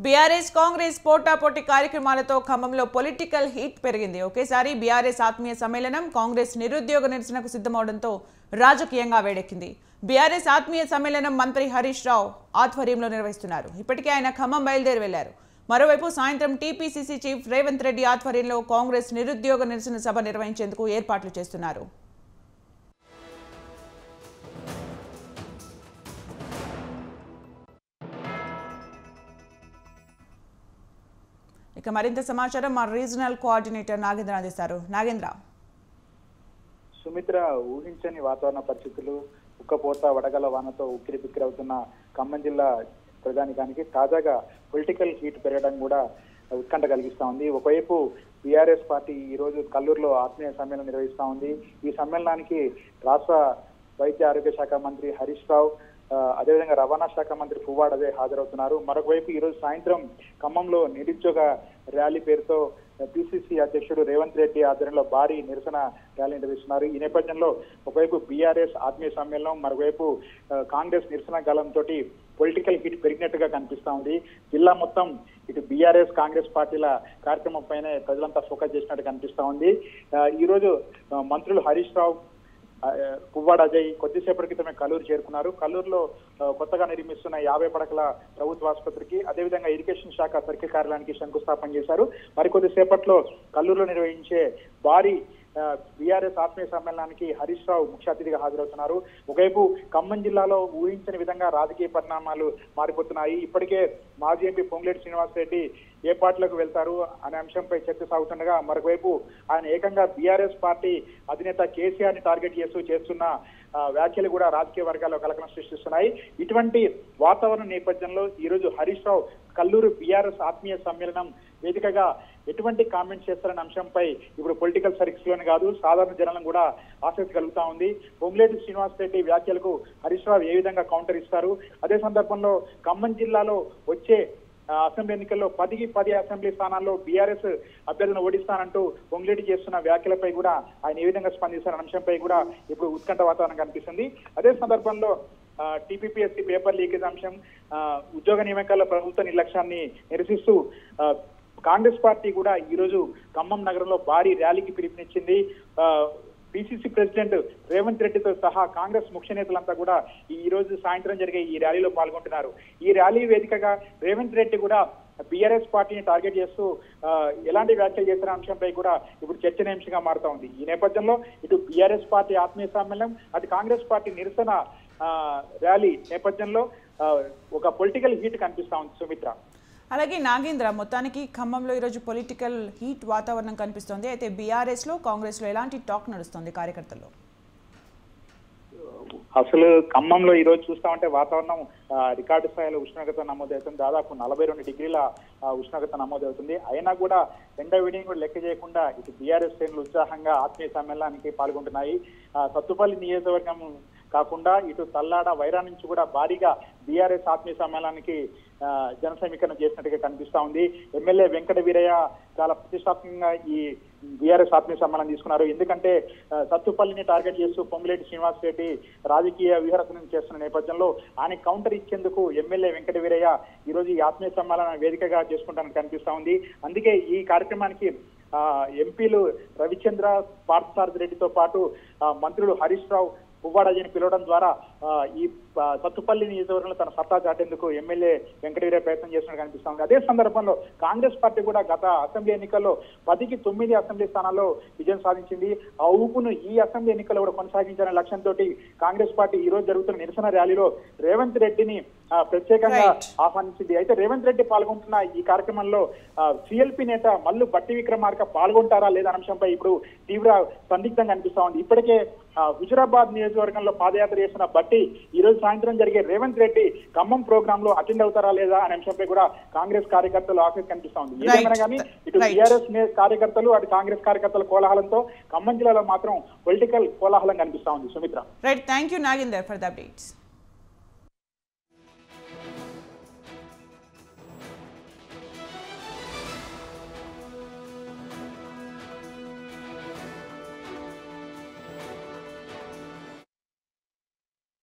BRS Congress పోటాపోటీ కార్యక్రమాలతో ఖమ్మంలో political heat పెరిగింది ఒకేసారి బీఆర్ఎస్ ఆత్మీయ సమ్మేళనం కాంగ్రెస్ నిరుద్యోగ నిరసనకు సిద్ధమవడంతో రాజకీయంగా వేడెక్కింది బీఆర్ఎస్ ఆత్మీయ సమ్మేళనం మంత్రి హరీష్ రావు ఆధ్వర్యంలో నిర్వహిస్తున్నారు ఇప్పటికే ఆయన ఖమ్మం బయలుదేరి వెళ్లారు మరోవైపు సాయంత్రం టీపీసీసీ చీఫ్ రేవంత్ రెడ్డి ఆధ్వర్యంలో కాంగ్రెస్ నిరుద్యోగ నిరసన సభ నిర్వహించేందుకు ఏర్పాట్లు చేస్తున్నారు ఇక మరింత సమాచారం మా రీజనల్ కోఆర్డినేటర్ నాగేంద్ర అందిస్తారు నాగేంద్ర సుమిత్ర ఊహించని వాతావరణ పరిస్థితులు ఉక్కపోత వడగల వానతో ఉక్కిరి బిక్కిరి అవుతున్న ఖమ్మం జిల్లా ప్రజానికానికి తాజాగా పొలిటికల్ హీట్ పెరగడం కూడా ఉత్కంఠ కలిగిస్తా ఉంది ఒకవైపు బీఆర్ఎస్ పార్టీ ఈ రోజు కల్లూరులో ఆత్మీయ సమ్మేళనం నిర్వహిస్తా ఉంది ఈ సమ్మేళనానికి రాష్ట్ర వైద్య ఆరోగ్య శాఖ మంత్రి హరీష్ రావు ఆ, అదేవిధంగా రవాణా శాఖ మంత్రి పువ్వాడ్ అదే హాజరవుతున్నారు మరొకవైపు ఈ రోజు సాయంత్రం ఖమ్మంలో నిరుద్యోగ ర్యాలీ పేరుతో పిసిసి అధ్యక్షుడు రేవంత్ రెడ్డి ఆధ్వర్యంలో భారీ నిరసన ర్యాలీ నిర్వహిస్తున్నారు ఈ నేపథ్యంలో ఒకవైపు బీఆర్ఎస్ ఆత్మీయ సమ్మేళనం మరోవైపు ఆ, కాంగ్రెస్ నిరసన గలంతో పొలిటికల్ హిట్ పెరిగినట్టుగా కనిపిస్తా ఉంది జిల్లా మొత్తం ఇటు బీఆర్ఎస్ కాంగ్రెస్ పార్టీల కార్యక్రమం పైనే ప్రజలంతా ఫోకస్ చేసినట్టు కనిపిస్తా ఉంది ఆ, ఈ రోజు ఆ, మంత్రులు హరీష్ రావు ఆ, పువ్వాడ అజయ్ కొద్దిసేపటి క్రితమే కల్లూరు చేరుకున్నారు కల్లూరులో ఆ, కొత్తగా నిర్మిస్తున్న యాభై పడకల ప్రభుత్వ ఆసుపత్రికి అదేవిధంగా ఇరిగేషన్ శాఖ సర్కిల్ కార్యాలయానికి శంకుస్థాపన చేశారు మరికొద్ది సేపట్లో కల్లూరులో నిర్వహించే భారీ బీఆర్ఎస్ ఆత్మీయ సమ్మేళనానికి హరీష్ రావు ముఖ్య అతిథిగా హాజరవుతున్నారు ఒకవైపు ఖమ్మం జిల్లాలో ఊహించని విధంగా రాజకీయ పరిణామాలు మారిపోతున్నాయి ఇప్పటికే మాజీ ఎంపీ పొంగులేటి శ్రీనివాస్ రెడ్డి ఏ పార్టీలకు వెళ్తారు అనే అంశంపై చర్చ సాగుతుండగా మరొకవైపు ఆయన ఏకంగా బీఆర్ఎస్ పార్టీ అధినేత కేసీఆర్ ని టార్గెట్ చేస్తూ చేస్తున్న ఆ, వ్యాఖ్యలు కూడా రాజకీయ వర్గాల్లో కలకలం సృష్టిస్తున్నాయి ఇటువంటి వాతావరణ నేపథ్యంలో ఈ రోజు హరీష్ రావు కల్లూరు బీఆర్ఎస్ ఆత్మీయ సమ్మేళనం వేదికగా ఎటువంటి కామెంట్స్ చేస్తారనే అంశంపై ఇప్పుడు పొలిటికల్ సర్కిల్స్ లోనే కాదు సాధారణ జనం కూడా ఆసక్తి కలుగుతా ఉంది పొంగులేటి శ్రీనివాస్ రెడ్డి వ్యాఖ్యలకు హరీష్ రావు ఏ విధంగా కౌంటర్ ఇస్తారు అదే సందర్భంలో ఖమ్మం జిల్లాలో వచ్చే ఆ, అసెంబ్లీ ఎన్నికల్లో పదికి పది అసెంబ్లీ స్థానాల్లో బీఆర్ఎస్ అభ్యర్థులను ఓడిస్తానంటూ పొంగులేటి చేస్తున్న వ్యాఖ్యలపై కూడా ఆయన ఏ విధంగా స్పందిస్తారన్న అంశంపై కూడా ఇప్పుడు ఉత్కంఠ వాతావరణం కనిపిస్తుంది అదే సందర్భంలో టీపీపీఎస్సీ పేపర్ లీకేజ్ అంశం ఆ, ఉద్యోగ నియామకాల ప్రభుత్వ నిర్లక్ష్యాన్ని నిరసిస్తూ ఆ, కాంగ్రెస్ పార్టీ కూడా ఈ రోజు ఖమ్మం నగరంలో భారీ ర్యాలీకి పిలుపునిచ్చింది ఆ, పిసిసి ప్రెసిడెంట్ రేవంత్ రెడ్డితో సహా కాంగ్రెస్ ముఖ్య నేతలంతా కూడా ఈ రోజు సాయంత్రం జరిగే ఈ ర్యాలీలో పాల్గొంటున్నారు ఈ ర్యాలీ వేదికగా రేవంత్ రెడ్డి కూడా బీఆర్ఎస్ పార్టీని టార్గెట్ చేస్తూ ఆ, ఎలాంటి వ్యాఖ్యలు చేసిన అంశంపై కూడా ఇప్పుడు చర్చనీయాంశంగా మారుతా ఉంది ఈ నేపథ్యంలో ఇటు బీఆర్ఎస్ పార్టీ ఆత్మీయ సమ్మేళనం అటు కాంగ్రెస్ పార్టీ నిరసన ఆ, ర్యాలీ నేపథ్యంలో ఆ, ఒక పొలిటికల్ హీట్ కనిపిస్తా ఉంది సుమిత్ర అలాగే నాగేంద్ర మొత్తానికి ఖమ్మంలో ఈరోజు పొలిటికల్ హీట్ వాతావరణం కనిపిస్తోంది అయితే బీఆర్ఎస్లో కాంగ్రెస్లో ఎలాంటి టాక్ నడుస్తోంది కార్యకర్తల్లో అసలు ఖమ్మంలో ఈ రోజు చూస్తా ఉంటే వాతావరణం ఆ, రికార్డు స్థాయిలో ఉష్ణోగ్రత నమోదవుతుంది దాదాపు నలభై రెండు డిగ్రీల ఆ, ఉష్ణోగ్రత నమోదవుతుంది అయినా కూడా ఎండ వేడిని కూడా లెక్క చేయకుండా ఇటు బీఆర్ఎస్ శ్రేణులు ఉత్సాహంగా ఆత్మీయ సమ్మేళనానికి పాల్గొంటున్నాయి ఆ, సత్తుపల్లి నియోజకవర్గం కాకుండా ఇటు తల్లాడ వైరా నుంచి కూడా భారీగా బీఆర్ఎస్ ఆత్మీయ సమ్మేళనానికి ఆ, జన సమీకరణ చేసినట్టుగా కనిపిస్తా ఉంది ఎమ్మెల్యే వెంకట వీరయ్య చాలా ప్రతిష్టాత్మకంగా ఈ బీఆర్ఎస్ ఆత్మీయ సమ్మేళనం తీసుకున్నారు ఎందుకంటే ఆ, సత్తుపల్లిని టార్గెట్ చేస్తూ పొంగులేటి శ్రీనివాస్ రెడ్డి రాజకీయ వ్యూహరచన చేస్తున్న నేపథ్యంలో ఆయన కౌంటర్ ఇచ్చేందుకు ఎమ్మెల్యే వెంకట వీరయ్య ఈ రోజు ఈ ఆత్మీయ సమ్మేళనం వేదికగా చేసుకుంటానని కనిపిస్తా ఉంది అందుకే ఈ కార్యక్రమానికి ఆ, ఎంపీలు రవిచంద్ర పార్థసారథి రెడ్డితో పాటు ఆ, మంత్రులు హరీష్ రావు పువ్వాడజీని పిలవడం ద్వారా ఆ, ఈ ఆ, సత్తుపల్లి నియోజకవర్గంలో తన సత్తా చాటేందుకు ఎమ్మెల్యే వెంకటవీరయ్య ప్రయత్నం చేస్తున్నట్టు కనిపిస్తా ఉంది అదే సందర్భంలో కాంగ్రెస్ పార్టీ కూడా గత అసెంబ్లీ ఎన్నికల్లో పదికి తొమ్మిది అసెంబ్లీ స్థానాల్లో విజయం సాధించింది ఆ ఊపును ఈ అసెంబ్లీ ఎన్నికల్లో కూడా కొనసాగించాలనే లక్ష్యంతో కాంగ్రెస్ పార్టీ ఈ రోజు జరుగుతున్న నిరసన ర్యాలీలో రేవంత్ రెడ్డిని ఆ, ప్రత్యేకంగా Right. ఆహ్వానించింది అయితే రేవంత్ రెడ్డి పాల్గొంటున్న ఈ కార్యక్రమంలో సిఎల్పి నేత మల్లు బట్టి విక్రమార్క పాల్గొంటారా లేదా అనే అంశంపై ఇప్పుడు తీవ్ర సందిగ్ధంగా అనిపిస్తా ఉంది ఇప్పటికే ఆ, హుజురాబాద్ నియోజకవర్గంలో పాదయాత్ర చేసిన బట్టి ఈ రోజు సాయంత్రం జరిగే రేవంత్ రెడ్డి ఖమ్మం ప్రోగ్రామ్ లో అటెండ్ అవుతారా లేదా అనే అంశంపై కూడా కాంగ్రెస్ కార్యకర్తలు ఆసక్తి కనిపిస్తా ఉంది Right. ఏదేమైనా కానీ ఇటు Right. టీఆర్ఎస్ కార్యకర్తలు అటు కాంగ్రెస్ కార్యకర్తల కోలాహలంతో ఖమ్మం జిల్లాలో మాత్రం పొలిటికల్ కోలాహలం కనిపిస్తా ఉంది Sumitra right thank you Nagender for the updates